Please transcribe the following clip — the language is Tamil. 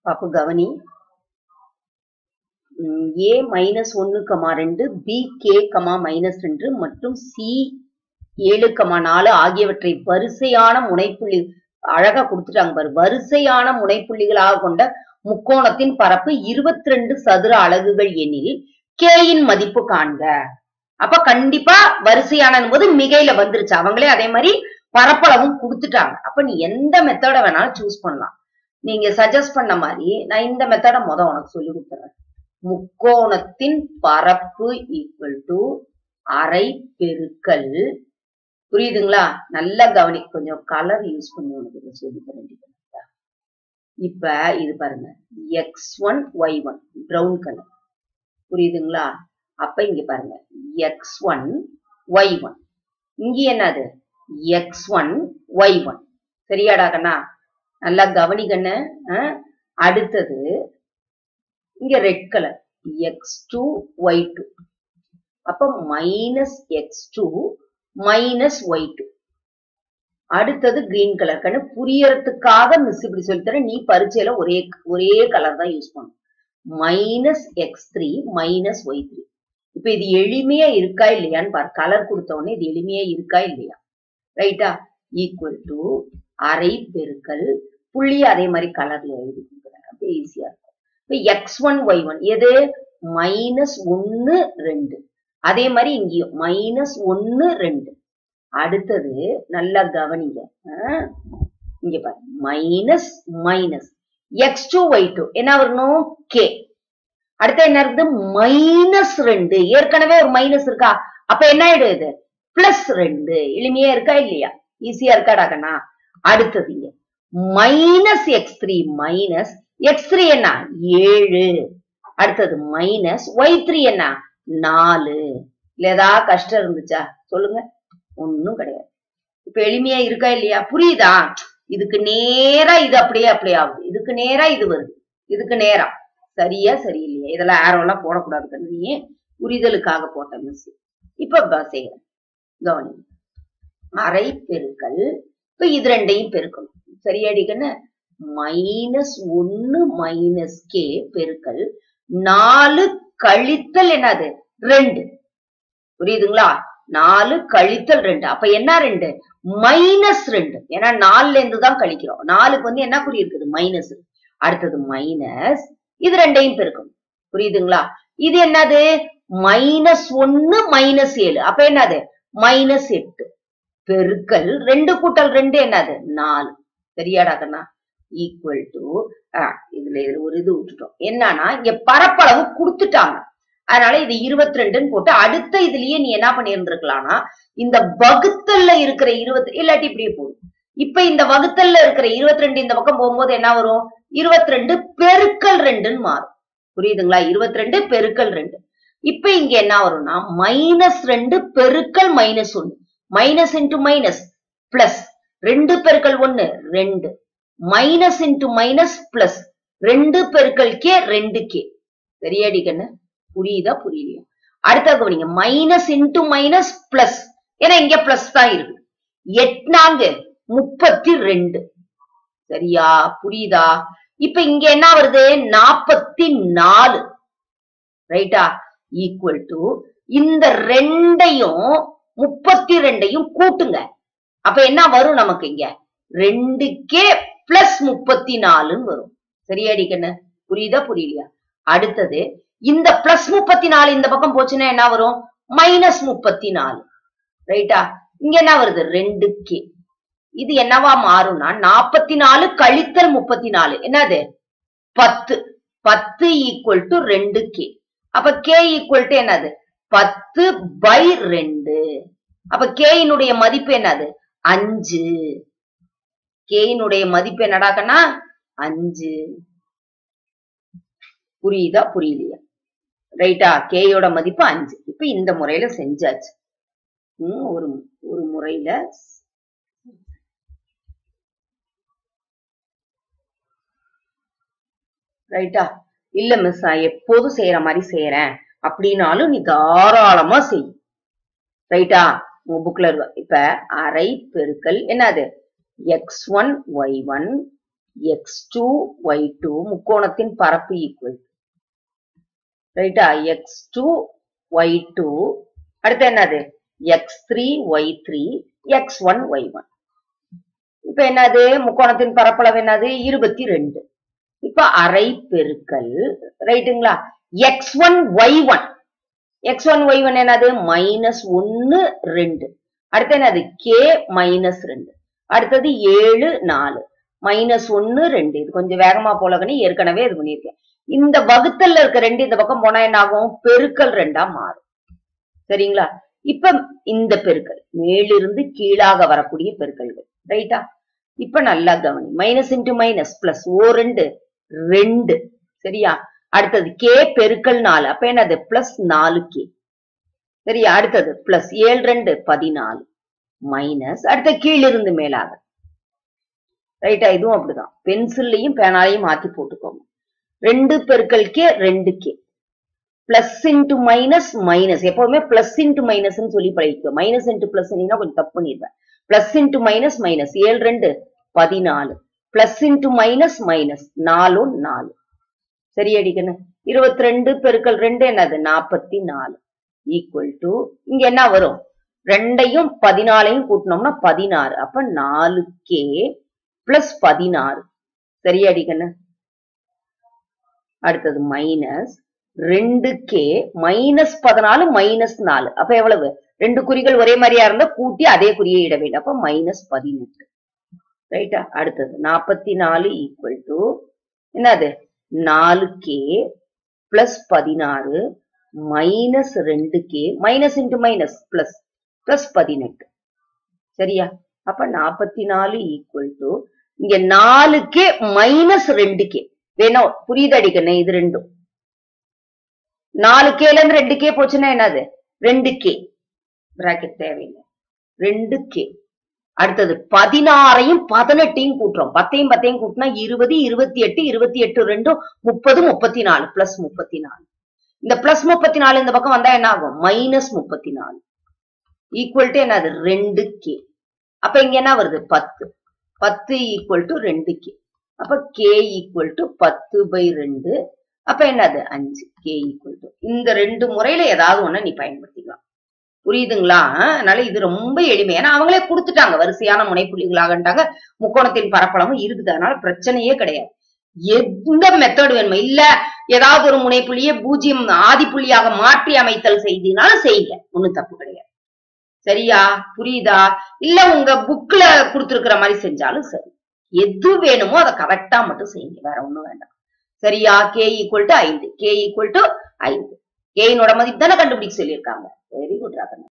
பாப்பு கவனி ஏ மைனஸ் ஒன்னு கமா ரெண்டு பி கே கமா மைனஸ் ரெண்டு மற்றும் சி ஏழு கமா நாலு ஆகியவற்றை வரிசையான முனைப்புள்ளி அழகா கொடுத்துட்டாங்க பாரு வரிசையான முனைப்புள்ளிகளாக கொண்ட முக்கோணத்தின் பரப்பு இருபத்தி ரெண்டு சதுர அலகுகள் எனில் கேயின் மதிப்பு காண்க அப்ப கண்டிப்பா வரிசையான போது மிகையில வந்துருச்சு அவங்களே அதே மாதிரி பரப்பளவும் கொடுத்துட்டாங்க அப்ப நீ எந்த மெத்தட வேணாலும் சூஸ் பண்ணலாம் நீங்க சஜஸ்ட் பண்ண மாதிரி நான் இந்த மெத்தட முத உனக்கு சொல்லி கொடுத்துறேன் முக்கோணத்தின் பரப்பு ஈக்குவல் டு அரை பெருக்கல் புரியுதுங்களா நல்லா கவனி கொஞ்சம் கலர் யூஸ் பண்ணி உனக்கு இதை சொல்லி தரேன் இப்ப இது பாருங்க x one y one brown colour புரியுதுங்களா அப்ப இங்க பாருங்க எக்ஸ் ஒன் ஒய் ஒன் இங்க என்னது எக்ஸ் ஒன் ஒய் ஒன் சரியாடா கண்ணா நல்லா கவனிக்கண்ணு அடுத்தது இங்க red colour x two y two அப்ப minus x two minus y two அடுத்தது கிரீன் கலர் கண்ணு புரியறதுக்காக மிஸ் இப்படி சொல்லித்தரேன் நீ பரீட்சையில ஒரே ஒரே கலர் தான் யூஸ் பண்ணும் minus x three minus y three இப்ப இது எளிமையா இருக்கா இல்லையான்னு பாரு கலர் கொடுத்த உடனே இது எளிமையா இருக்கா இல்லையா ரைட்டா ஈக்குவல் டு அரை பெருக்கல் புள்ளி அதே மாதிரி கலர்ல எழுதி கொடுக்குறேன் அப்படியே ஈஸியா இருக்கும் இப்ப எக்ஸ் ஒன் ஒய் ஒன் எது மைனஸ் ஒன்னு ரெண்டு அதே மாதிரி இங்கேயும் மைனஸ் ஒன்னு ரெண்டு அடுத்தது நல்லா கவனிங்க இங்க பாரு minus minus x two y two என்ன வரணும் கே அடுத்து என்ன இருக்குது மைனஸ் ரெண்டு ஏற்கனவே ஒரு மைனஸ் இருக்கா அப்ப என்ன ஆயிடும் இது பிளஸ் ரெண்டு எளிமையா இருக்கா இல்லையா ஈஸியா இருக்காடா கண்ணா அடுத்தது இங்க minus x three minus x three என்ன ஏழு அடுத்தது மைனஸ் ஒய் த்ரீ என்ன நாலு இல்ல ஏதாவது கஷ்டம் இருந்துச்சா சொல்லுங்க ஒன்னும் கிடையாது இப்ப எளிமையா இருக்கா இல்லையா புரியுதா இதுக்கு நேரா இது அப்படியே அப்படியே ஆகுது இதுக்கு நேரா இது வருது இதுக்கு நேரா சரியா சரியில்லையா இதெல்லாம் ஆரோ எல்லாம் போடக்கூடாது நீ புரிதலுக்காக போட்ட மிஸ் இப்ப செய்யறேன் கவனி அரை பெருக்கல் இப்ப இது ரெண்டையும் பெருக்கணும் சரியாடிக்கன்னு மைனஸ் ஒன்னு மைனஸ் கே பெருக்கல் நாலு கழித்தல் என்னது ரெண்டு புரியுதுங்களா நாலு கழித்தல் ரெண்டு அப்ப என்ன ரெண்டு மைனஸ் ரெண்டு ஏன்னா நாலுல இருந்து தான் கழிக்கிறோம் நாலுக்கு வந்து என்ன குறி இருக்குது மைனஸ் அடுத்தது மைனஸ் இது ரெண்டையும் பெருக்கும் புரியுதுங்களா இது என்னது மைனஸ் ஒன்னு மைனஸ் ஏழு அப்ப என்னது மைனஸ் எட்டு பெருக்கல் ரெண்டு கூட்டல் ரெண்டு என்னது நாலு சரியாடா கண்ணா ஈக்குவல் டு இதுல இதுல ஒரு இது விட்டுட்டோம் என்னன்னா இங்க பரப்பளவு கொடுத்துட்டாங்க அதனால இது இருபத்தி ரெண்டுன்னு போட்டு அடுத்த இதுலயே நீ என்ன பண்ணியிருந்திருக்கலாம்னா இந்த வகுத்தல்ல இருக்கிற இருபத்தி இல்லாட்டி இப்படியே போடும் இப்ப இந்த வகுத்தல்ல இருக்கிற இருபத்தி ரெண்டு இந்த பக்கம் போகும்போது என்ன வரும் இருபத்தி ரெண்டு பெருக்கல் ரெண்டுன்னு மாறும் புரியுதுங்களா இருபத்தி ரெண்டு பெருக்கல் ரெண்டு இப்ப இங்க என்ன வரும்னா மைனஸ் ரெண்டு பெருக்கல் மைனஸ் ஒன்னு மைனஸ் இன்டு மைனஸ் பிளஸ் ரெண்டு பெருக்கல் ஒன்னு ரெண்டு மைனஸ் இன்டு மைனஸ் பிளஸ் ரெண்டு பெருக்கல் கே ரெண்டு கே சரியாடி கண்ணு புரியுதா புரியலையா அடுத்த கவனிங்க மைனஸ் இன்டு மைனஸ் பிளஸ் ஏன்னா இங்க பிளஸ் தான் இருக்கு எட்நாங்க முப்பத்தி ரெண்டு சரியா புரியுதா இப்ப இங்க என்ன வருது நாப்பத்தி நாலு ரைட்டா ஈக்குவல் டு இந்த ரெண்டையும் முப்பத்தி ரெண்டையும் கூட்டுங்க அப்ப என்ன வரும் நமக்கு இங்க ரெண்டு கே பிளஸ் முப்பத்தி நாலுன்னு வரும் சரியாடி கண்ணு புரியுதா புரியலையா அடுத்தது இந்த பிளஸ் முப்பத்தி நாலு இந்த பக்கம் போச்சுன்னா என்ன வரும் மைனஸ் முப்பத்தி நாலு ரைட்டா இங்க என்ன வருது ரெண்டு கே இது என்னவா மாறும்னா நாப்பத்தி நாலு கழித்தல் முப்பத்தி நாலு என்னது பத்து பத்து ஈக்குவல் டு ரெண்டு கே அப்ப கே ஈக்குவல் டு என்னது பத்து பை ரெண்டு அப்ப கேயினுடைய மதிப்பு என்னது அஞ்சு கேயினுடைய மதிப்பு என்னடாக்கன்னா அஞ்சு புரியுதா புரியலையா ரைட்டா கேயோட மதிப்பு அஞ்சு இப்ப இந்த முறையில செஞ்சாச்சு ம், ஒரு ஒரு முறையில ரைட்டா இல்ல மிஸ் நான் எப்போதும் செய்யற மாதிரி செய்யறேன் அப்படின்னாலும் நீ தாராளமா செய் ரைட்டா உன் புக்ல இப்ப அரை பெருக்கல் என்னது x one y one x two y two முக்கோணத்தின் பரப்பு ஈக்குவல் ரைட்டா எக்ஸ் டூ ஒய் டூ அடுத்து என்னது x three y three x one y one இப்ப என்னது முக்கோணத்தின் பரப்பளவு என்னது இருபத்தி ரெண்டு இப்ப அரை பெருக்கல் ரைட்டுங்களா x one y one x one y one என்னது மைனஸ் ஒன்னு ரெண்டு அடுத்து என்னது கே மைனஸ் ரெண்டு அடுத்தது ஏழு நாலு மைனஸ் ஒன்னு ரெண்டு இது கொஞ்சம் வேகமா போலகனி ஏற்கனவே இது பண்ணியிருக்கேன் இந்த வகுத்தல்ல இருக்க ரெண்டு இந்த பக்கம் போனா என்ன ஆகும் பெருக்கல் ரெண்டா மாறும் சரிங்களா இப்ப இந்த பெருக்கல் மேலிருந்து கீழாக வரக்கூடிய பெருக்கல்கள் ரைட்டா இப்ப நல்லா கவனி மைனஸ் இன்டு மைனஸ் பிளஸ் ஓ ரெண்டு ரெண்டு சரியா அடுத்தது கே பெருக்கல் நாலு அப்ப என்னது பிளஸ் நாலு கே சரியா அடுத்தது பிளஸ் ஏழு ரெண்டு பதினாலு மைனஸ் அடுத்த கீழிருந்து மேலாக ரைட்டா இதுவும் அப்படிதான் பென்சில்லையும் பேனாலையும் மாத்தி போட்டுக்கோங்க ரெண்டு பெருக்கல் கே ரெண்டு k plus into minus minus எப்பவுமே பிளஸ் இன்டு மைனஸ் சொல்லி பழகிக்கோ மைனஸ் இன்டு பிளஸ் கொஞ்சம் தப்பு பண்ணிடுவேன் பிளஸ் இன்டு மைனஸ் மைனஸ் ஏழு ரெண்டு பதினாலு பிளஸ் இன்டு மைனஸ் மைனஸ் நாலும் நாலு சரி அடிக்கணும் இருபத்தி ரெண்டு பெருக்கல் ரெண்டு என்னது நாற்பத்தி நாலு ஈக்குவல் டு இங்க என்ன வரும் ரெண்டையும் பதினாலையும் கூட்டினோம்னா பதினாறு அப்ப நாலு கே பிளஸ் பதினாறு சரியா அடிக்கணும் அடுத்தது மைனஸ் ரெண்டு கே மைனஸ் பதினாலு மைனஸ் நாலு அப்ப எவ்வளவு ரெண்டு குறிகள் ஒரே மாதிரியா இருந்தா கூட்டி அதே குறியை இட வேண்டும் அப்ப மைனஸ் பதினெட்டு ரைட்டா அடுத்தது நாற்பத்தி நாலு ஈக்குவல் டு என்னது நாலு கே பிளஸ் பதினாறு மைனஸ் ரெண்டு k minus into minus plus plus பதினெட்டு சரியா அப்ப நாற்பத்தி நாலு ஈக்குவல் டு இங்க நாலு கே மைனஸ் ரெண்டு கே வேணும் புரியுது அடிக்கணும் இது ரெண்டும் நாலு கேல இருந்து ரெண்டு கே போச்சுன்னா என்னது ரெண்டு கே பிராக்கெட் தேவையில்லை ரெண்டு கே அடுத்தது பதினாறையும் பதினெட்டையும் கூட்டுறோம் பத்தையும் பத்தையும் கூட்டினா இருபது இருபத்தி எட்டு இருபத்தி எட்டு ரெண்டும் முப்பது முப்பத்தி நாலு பிளஸ் முப்பத்தி நாலு இந்த பிளஸ் முப்பத்தி நாலு இந்த பக்கம் வந்தா என்ன ஆகும் மைனஸ் முப்பத்தி நாலு ஈக்குவல் டு என்னது ரெண்டு கே அப்ப இங்க என்ன வருது பத்து பத்து ஈக்குவல் டு ரெண்டு கே அப்ப கே ஈக்குவல் டு பத்து பை ரெண்டு அப்ப என்னது அஞ்சு கே ஈக்குவல் டு இந்த ரெண்டு முறையில ஏதாவது ஒண்ணு நீ பயன்படுத்திக்கலாம் புரியுதுங்களா அதனால இது ரொம்ப எளிமை ஏன்னா அவங்களே கொடுத்துட்டாங்க வரிசையான முனைப்புள்ளிகளாகட்டாங்க முக்கோணத்தின் பரப்பளவும் இருக்குது அதனால பிரச்சனையே கிடையாது எந்த மெத்தட் வேணுமோ இல்ல ஏதாவது ஒரு முனைப்புள்ளியை பூஜ்ஜியம் ஆதிப்புள்ளியாக மாற்றி அமைத்தல் செய்தினாலும் செய்யுங்க ஒண்ணும் தப்பு கிடையாது சரியா புரியுதா இல்ல உங்க புக்ல கொடுத்திருக்கிற மாதிரி செஞ்சாலும் சரி எது வேணுமோ அதை கரெக்டா மட்டும் செய்யுங்க வேற ஒண்ணும் வேண்டாம் சரியா கே ஈக்குவல் டு ஐந்து கே ஈக்குவல் டு ஐந்து கேயினோட மதிப்பு தானே கண்டுபிடிக்க சொல்லியிருக்காங்க வெரி குட் ராகண்ணா